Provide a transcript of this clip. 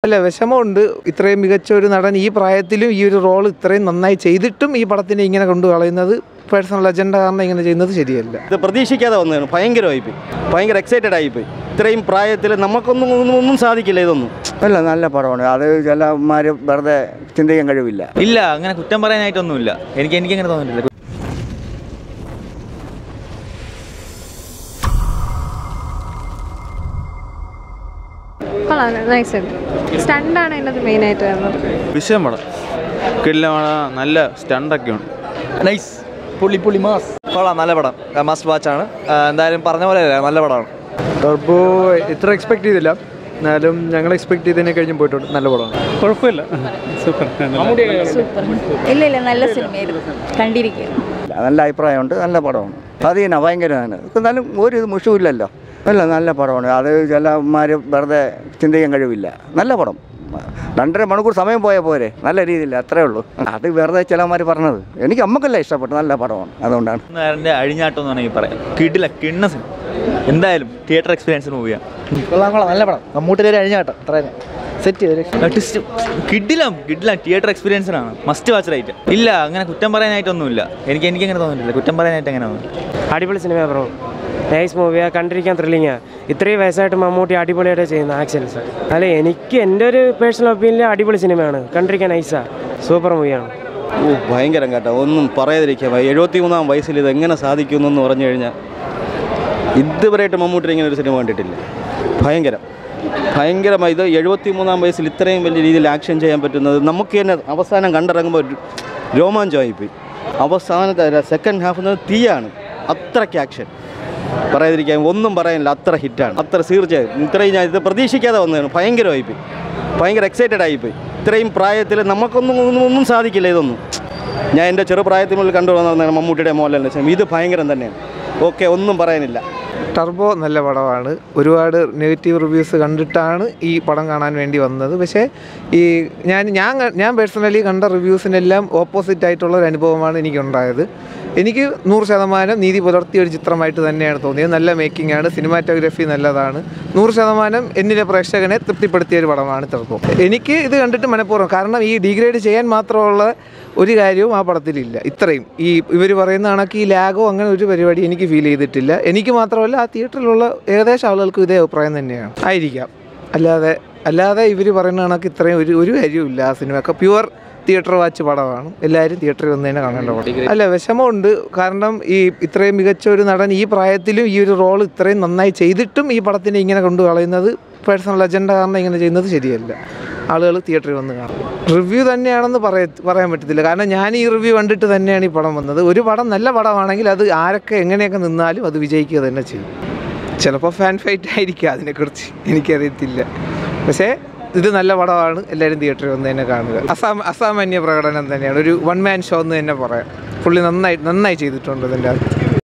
അല്ല വിഷമമുണ്ട് ഇത്രയും മികച്ച ഒരു നടൻ ഈ പ്രായത്തിലും ഈ ഒരു റോൾ ഇത്രയും നന്നായി ചെയ്തിട്ടും ഈ പടത്തിനെ ഇങ്ങനെ കൊണ്ടു കളയുന്നത് പേഴ്സണൽ അജണ്ട കാരണം ഇങ്ങനെ ചെയ്യുന്നത് ശരിയല്ല ഇത് പ്രതീക്ഷിക്കാതെ വന്നതാണ് ഭയങ്കരമായിപ്പോയി ഭയങ്കര എക്സൈറ്റഡ് ആയിപ്പോയി ഇത്രയും പ്രായത്തിൽ നമുക്കൊന്നും ഒന്നും ഒന്നും സാധിക്കില്ല ഇതൊന്നും അല്ല നല്ല പടമാണ് അത് ചിലമാർ വെറുതെ ചിന്തിക്കാൻ കഴിവില്ല ഇല്ല അങ്ങനെ കുറ്റം പറയാനായിട്ടൊന്നുമില്ല എനിക്ക് എനിക്ക് അങ്ങനെ തോന്നിയിട്ടില്ല കൊള്ളാം നൈസ് ഉണ്ട് സ്റ്റണ്ടാണ് അതിനകത്ത് മെയിനായിട്ട് വരുന്നത് വിഷയം പടം കിടിലമാണ് നല്ല സ്റ്റണ്ടൊക്കെ ഉണ്ട് നൈസ് പുള്ളി പുള്ളി മാസ് കൊള്ളാം നല്ല പടം മസ്റ്റ് വാച്ച് ആണ് ആ, എന്തായാലും പറഞ്ഞ പോലെ അല്ലേ നല്ല പടമാണ് ടർബോ ഇത്ര എക്സ്പെക്ട് ചെയ്തില്ല എന്നാലും ഞങ്ങൾ എക്സ്പെക്ട് ചെയ്തതിനെ കഴിഞ്ഞും പോയിട്ടുണ്ട് നല്ല പടമാണ് കുഴപ്പമില്ല സൂപ്പർ സൂപ്പർ ഇല്ല ഇല്ല നല്ല സിനിമയായിരുന്നു കണ്ടിരിക്കുക നല്ല അഭിപ്രായമുണ്ട് നല്ല പടമാണ് അതീന ഭയങ്കരമാണ് എന്നാലും ഒരു ഇത് മുഷുമില്ലല്ലോ അല്ല നല്ല പടമാണ് അത് ചിലമാർ വെറുതെ ചിന്തിക്കാൻ കഴിവില്ല നല്ല പടം രണ്ടര മണിക്കൂർ സമയം പോയാൽ പോരെ നല്ല രീതിയിൽ അത്രേ ഉള്ളൂ അത് വെറുതെ ചിലമാർ പറഞ്ഞത് എനിക്ക് അമ്മക്കല്ല ഇഷ്ടപ്പെട്ടു നല്ല പടമാണ് അതുകൊണ്ടാണ് നേരൻ്റെ അഴിഞ്ഞാട്ടം എന്ന് വേണമെങ്കിൽ പറയാം കിടില കിണ്ണ സിനിമ എന്തായാലും തിയേറ്റർ എക്സ്പീരിയൻസ് മൂവിയാണ് കൊള്ളാം കൊള്ളാം നല്ല പടം മമ്മൂട്ടിയുടെ ഒരു അഴിഞ്ഞാട്ടം അത്ര സെറ്റ് കിഡിലാം കിഡിലാം തിയേറ്റർ എക്സ്പീരിയൻസിനാണ് മസ്റ്റ് വാച്ച് റൈറ്റ് ഇല്ല അങ്ങനെ കുറ്റം പറയാനായിട്ടൊന്നുമില്ല എനിക്ക് എനിക്ക് അങ്ങനെ തോന്നിയിട്ടില്ല കുറ്റം പറയാനായിട്ട് അങ്ങനെ തോന്നുന്നു അടിപൊളി സിനിമ ബ്രോ നൈസ് മൂവിയാ കണ്ടിരിക്കാൻ ത്രില്ലിങ്ങാ ഇത്രയും വയസ്സായിട്ട് മമ്മൂട്ടി അടിപൊളിയായിട്ട് ചെയ്യുന്ന ആക്ഷൻസ് അല്ല എനിക്ക് എൻ്റെ ഒരു പേഴ്സണൽ ഒപ്പീനിയൻ അടിപൊളി സിനിമയാണ് കണ്ടിരിക്കാൻ നൈസാ സൂപ്പർ മൂവിയാണ് ഓ ഭയങ്കരം കേട്ടോ ഒന്നും പറയാതിരിക്കുക എഴുപത്തി മൂന്നാം വയസ്സിൽ ഇത് എങ്ങനെ സാധിക്കുമെന്ന് പറഞ്ഞു കഴിഞ്ഞാൽ ഇതുവരെയായിട്ട് മമ്മൂട്ടി ഇങ്ങനെ ഒരു സിനിമ കണ്ടിട്ടില്ല ഭയങ്കരം ഭയങ്കരമായി ഇത് എഴുപത്തി മൂന്നാം വയസ്സിൽ ഇത്രയും വലിയ രീതിയിൽ ആക്ഷൻ ചെയ്യാൻ പറ്റുന്നത് നമുക്ക് തന്നെ അവസാനം കണ്ടിറങ്ങുമ്പോൾ ഒരു രോമാഞ്ചമായിപ്പോയി അവസാനത്തെ സെക്കൻഡ് ഹാഫ് എന്ന് തീയാണ് അത്രയ്ക്ക് ആക്ഷൻ പറയാതിരിക്കാൻ ഒന്നും പറയാനില്ല അത്ര ഹിറ്റാണ് അത്ര തീർച്ചയായും ഇത്രയും ഞാൻ ഇത് പ്രതീക്ഷിക്കാതെ വന്നതാണ് ഭയങ്കരമായിപ്പോയി ഭയങ്കര എക്സൈറ്റഡ് ആയിപ്പോയി ഇത്രയും പ്രായത്തിൽ നമുക്കൊന്നും ഒന്നും ഒന്നും സാധിക്കില്ല ഇതൊന്നും ഞാൻ എൻ്റെ ചെറുപ്രായത്തിനുള്ളിൽ കണ്ടുവന്നതാണ് മമ്മൂട്ടിയുടെ മോഹൻലാലിൻ്റെ സിനിമ ഇത് ഭയങ്കരം തന്നെയാണ് ഓക്കെ ഒന്നും പറയാനില്ല ടർബോ നല്ല പടമാണ് ഒരുപാട് നെഗറ്റീവ് റിവ്യൂസ് കണ്ടിട്ടാണ് ഈ പടം കാണാൻ വേണ്ടി വന്നത് പക്ഷേ ഈ ഞാൻ ഞാൻ ക- ഞാൻ പേഴ്സണലി കണ്ട റിവ്യൂസിനെല്ലാം ഓപ്പോസിറ്റ് ആയിട്ടുള്ള ഒരു അനുഭവമാണ് എനിക്കുണ്ടായത് എനിക്ക് നൂറ് ശതമാനം നീതി പുലർത്തിയ ഒരു ചിത്രമായിട്ട് തന്നെയാണ് തോന്നിയത് നല്ല മേക്കിംഗ് ആണ് സിനിമാറ്റോഗ്രഫി നല്ലതാണ് നൂറ് ശതമാനം എന്നിലെ പ്രേക്ഷകനെ തൃപ്തിപ്പെടുത്തിയ ഒരു പടമാണ് ടർബോ എനിക്ക് ഇത് കണ്ടിട്ട് മനഃപൂർവ്വം കാരണം ഈ ഡീഗ്രേഡ് ചെയ്യാൻ മാത്രമുള്ള ഒരു കാര്യവും ആ പടത്തിലില്ല ഇത്രയും ഈ ഇവർ പറയുന്ന കണക്ക് ഈ ലാഗോ അങ്ങനെ ഒരു പരിപാടി എനിക്ക് ഫീൽ ചെയ്തിട്ടില്ല എനിക്ക് മാത്രമല്ല ആ തിയേറ്ററിലുള്ള ഏകദേശം ആളുകൾക്കും ഇതേ അഭിപ്രായം തന്നെയാണ് ആയിരിക്കാം അല്ലാതെ അല്ലാതെ ഇവർ പറയുന്ന കണക്ക് ഇത്രയും ഒരു ഒരു കാര്യവും ആ സിനിമയൊക്കെ പ്യുവർ തിയേറ്റർ വാച്ച് പടമാണ് എല്ലാവരും തിയേറ്ററിൽ വന്ന് തന്നെ കാണേണ്ട പടം അല്ല വിഷമമുണ്ട് കാരണം ഈ ഇത്രയും മികച്ച ഒരു നടൻ ഈ പ്രായത്തിലും ഈ ഒരു റോൾ ഇത്രയും നന്നായി ചെയ്തിട്ടും ഈ പടത്തിനെ ഇങ്ങനെ കൊണ്ടു കളയുന്നത് പേഴ്സണൽ അജണ്ട കാരണം ഇങ്ങനെ ചെയ്യുന്നത് ശരിയല്ല ആളുകൾ തിയേറ്ററിൽ വന്ന് കാണും റിവ്യൂ തന്നെയാണെന്ന് പറയ പറയാൻ പറ്റത്തില്ല കാരണം ഞാൻ ഈ റിവ്യൂ കണ്ടിട്ട് തന്നെയാണ് ഈ പടം വന്നത് ഒരു പടം നല്ല പടമാണെങ്കിൽ അത് ആരൊക്കെ എങ്ങനെയൊക്കെ നിന്നാലും അത് വിജയിക്കുക തന്നെ ചെയ്യും ചിലപ്പോൾ ഫാൻ ഫൈറ്റ് ആയിരിക്കും അതിനെക്കുറിച്ച് എനിക്കറിയത്തില്ല പക്ഷേ ഇത് നല്ല പടമാണ് എല്ലാവരും തിയേറ്ററിൽ വന്ന് തന്നെ കാണുക അസാം അസാമാന്യ പ്രകടനം തന്നെയാണ് ഒരു വൺ മാൻ ഷോ എന്ന് തന്നെ പറയാം പുള്ളി നന്നായി നന്നായി ചെയ്തിട്ടുണ്ട് ഇതിൻ്റെ അകത്ത്